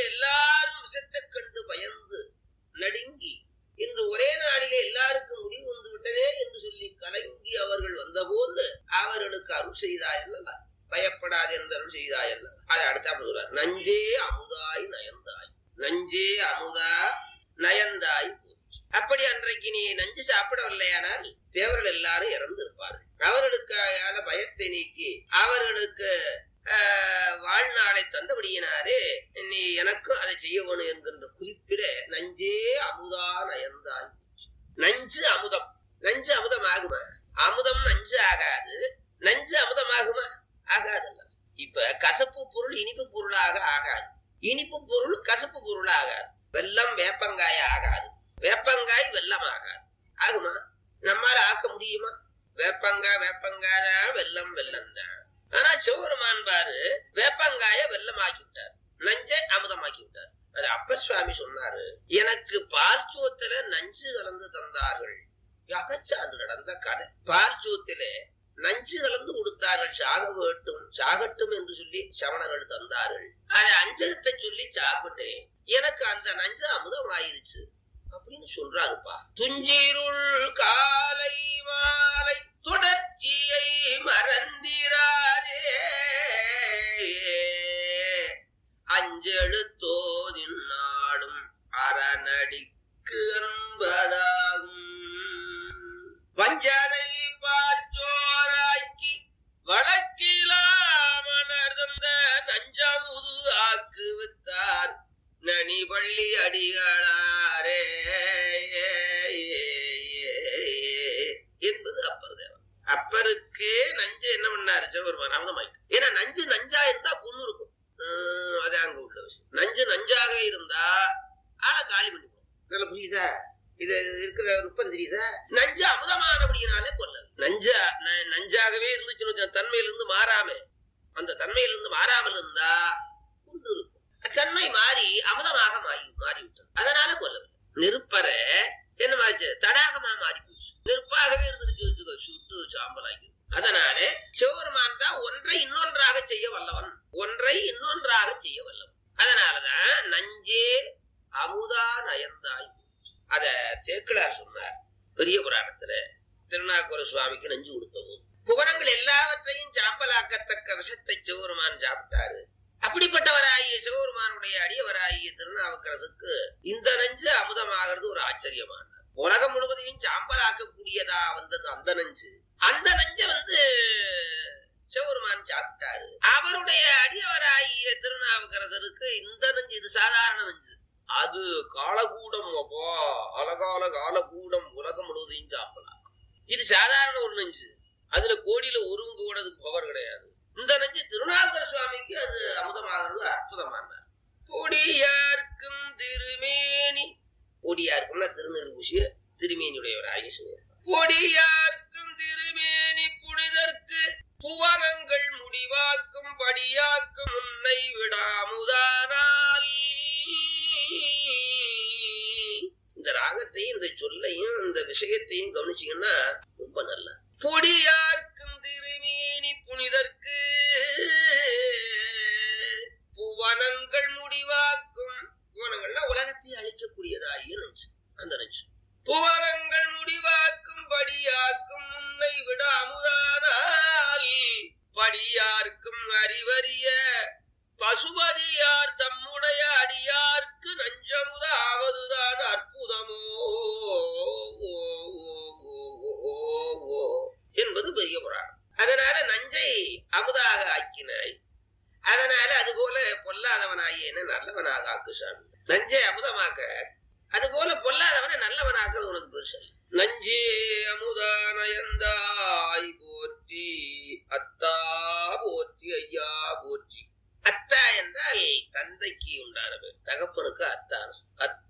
புவனங்கள் எல்லாரும் விஷத்தைக் கண்டு பயந்து நடுங்கி இன்று ஒரே நாளிலே எல்லாருக்கும் முடிவு வந்து விட்டதே என்று சொல்லி கலங்கி அவர்கள் வந்தபோது அவர்களுக்கு அருள் செய்தாயல்லவா பயப்படாது என்று அருள் செய்தாயல்ல அதை அடுத்த சொல்றார் நஞ்சே அமுதாய் நயந்தாய் நஞ்சே அமுதா நயந்தாய் போற்றி. அப்படி அன்றைக்கு நீ நஞ்சு சாப்பிடவில்லையானால் தேவர்கள் எல்லாரும் இறந்து இருப்பார்கள் அவர்களுக்கான பயத்தை நீக்கி அவர்களுக்கு ஆஹ், வாழ்நாளை தந்தபடியினாரே நீ எனக்கும் அதை செய்ய வேணும் என்கின்ற குறிப்பில நஞ்சே அமுதா நயந்தாய் போற்றி. நஞ்சு அமுதம் நஞ்சு அமுதம் ஆகுமா அமுதம் நஞ்சு ஆகாது நஞ்சு அமுதமாகுமா ஆகாதல்ல இப்ப கசப்பு பொருள் இனிப்பு பொருளாக ஆகாது இனிப்பு பொருள் கசப்பு பொருள் ஆகாது வெல்லம் வேப்பங்காய் ஆகாது வேப்பங்காய் வெல்லம் ஆகாது ஆகுமா நம்மால ஆக்க முடியுமா வேப்பங்காய் வேப்பங்காய் தான் வெல்லம் வெல்லம் தான் ஆனா சிவபெருமான் பாரு வேப்பங்காய வெல்லமாக்கி விட்டார் நஞ்சை அமுதமாக்கி விட்டார் அது அப்பர் சுவாமி சொன்னாரு எனக்கு பால் சோத்துல நஞ்சு கலந்து தந்தார்கள் அகச்சான்று நடந்த கதை பால் சோத்திலே நஞ்சு கலந்து கொடுத்தார்கள் சாக வேட்டும் சாகட்டும் என்று சொல்லி சமணர்கள் தந்தார்கள் அதை அஞ்செழுத்த சொல்லி சாப்பிட்டேன் எனக்கு அந்த நஞ்சு அமுதம் ஆயிருச்சு அப்படின்னு சொல்றாருப்பா துஞ்சிருள் காலை மாலை தொடர்ச்சியை மறந்திராதே அஞ்செழுத்தோதின் நாடும் அரணடிக்கு அன்பதாகும் வஞ்சனை பாச்சோராக்கி வழக்கிலாமணர்ந்த நஞ்சமுது ஆக்கு வித்தார் நனி பள்ளி அடிகளாரே என்பது அப்பர் தேவன் அப்பருக்கு நஞ்சு என்ன பண்ணாரு சிவபெருமான் அமுதமாயிட்டு ஏன்னா நஞ்சு நஞ்சா இருந்தா குன்னு இருக்கும் உம், அது அங்க உள்ள விஷயம் நஞ்சு நஞ்சாக இருந்தா ஆளை காலி பண்ணிப்போம் நல்லா புரியுதா இது இருக்கிற நுட்பம் தெரியுதா நஞ்சு அமுதமானபடியினாலே கொல்ல நஞ்சா ந- நஞ்சாகவே இருந்துச்சுன்னு வச்சா, தன்மையிலிருந்து மாறாம அந்த தன்மையிலிருந்து மாறாமல் இருந்தா கொண்டு இருக்கும் தன்மை மாறி அமுதமாக மாறி மாறிவிட்டது அதனால கொல்லவில்லை நெருப்பறை என்னமாச்சு தடாகமா மாறி போச்சு நெருப்பாகவே இருந்துச்சு வச்சுக்கோ சுட்டு சாம்பலாக்கி அதனாலே சிவபெருமான் தான் ஒன்றை இன்னொன்றாக செய்ய வல்லவன் ஒன்றை இன்னொன்றாக செய்ய வல்லவன் அதனாலதான் நஞ்சே அமுதா நயந்தாய் அத சேக்கிழார் சொன்னார் பெரிய புராணத்துல திருநாக்குர சுவாமிக்கு நஞ்சு கொடுத்த போது புவனங்கள் எல்லாவற்றையும் சாம்பலாக்கத்தக்க விஷத்தை சிவபெருமான் சாப்பிட்டாரு அப்படிப்பட்டவராகிய சிவபெருமானுடைய அடியவராகிய திருநாவுக்கரசுக்கு இந்த நஞ்சு அமுதமாகிறது ஒரு ஆச்சரியமான உலகம் முழுவதையும் சாம்பலாக்கக்கூடியதா வந்தது அந்த நஞ்சு அந்த நஞ்ச வந்து சிவபெருமான் சாப்பிட்டாரு அவருடைய அடியவராகிய திருநாவுக்கரசருக்கு இந்த நஞ்சு இது சாதாரண நஞ்சு அது காலகூடம் அப்பா அழகால காலகூடம் உலகம் முழுவதையும் சாம்பலாக்கும் இது சாதாரண ஒரு நஞ்சு அதுல கோடியில ஒருவங்க கூட அதுக்கு பவர் கிடையாது இந்த நஞ்சு திருநாவுக்கர சுவாமிக்கு அது அமுதமாகிறது அற்புதமான பொடியார்க்கும் திருமேனி பொடியாருக்கும்னா திருநெருபூசிய திருமேனியுடையவராகி சிவன் பொடியார்க்கும் திருமேனி புனிதற்கு புவனங்கள் முடிவாக்கும் படியாக்கும் உன்னை விடாமுதானால் இந்த ராகத்தையும் இந்த சொல்லையும் இந்த விஷயத்தையும் கவனிச்சீங்கன்னா ரொம்ப நல்ல பொடியார்க்கும் திருமேனி புனிதற்கு புவனங்கள் முடிவாக்கும் புவனங்கள்னா உலகத்தை அழிக்கக்கூடியதாகிய நஞ்சு அந்த நஞ்சு புவனங்கள் முடிவாக்கும் படியாக்கும் உன்னை விட அமுதானால் படியார்க்கும் அறிவறிய பசுபதியார் தம்முடைய அடியார்க்கு நஞ்சமுத ஆவதுதான் அற்புதமோ என்பது பெரிய புராணம் அதனால நஞ்சை அமுதாக ஆக்கினாய் அதனால அது போல பொல்லாதவனாகிய என்ன நல்லவனாக ஆக்கு சாமி நஞ்சை அமுதமாக்க அது போல பொல்லாதவனை நல்லவனாக்குறது உனக்கு பெருசு அல்ல. நஞ்சே அமுதானயந்தாய் போற்றி அத்தா போற்றி ஐயா போற்றி அத்தா என்றால் தந்தைக்கு உண்டான பேர் தகப்பனுக்கு அத்தான் அத்தா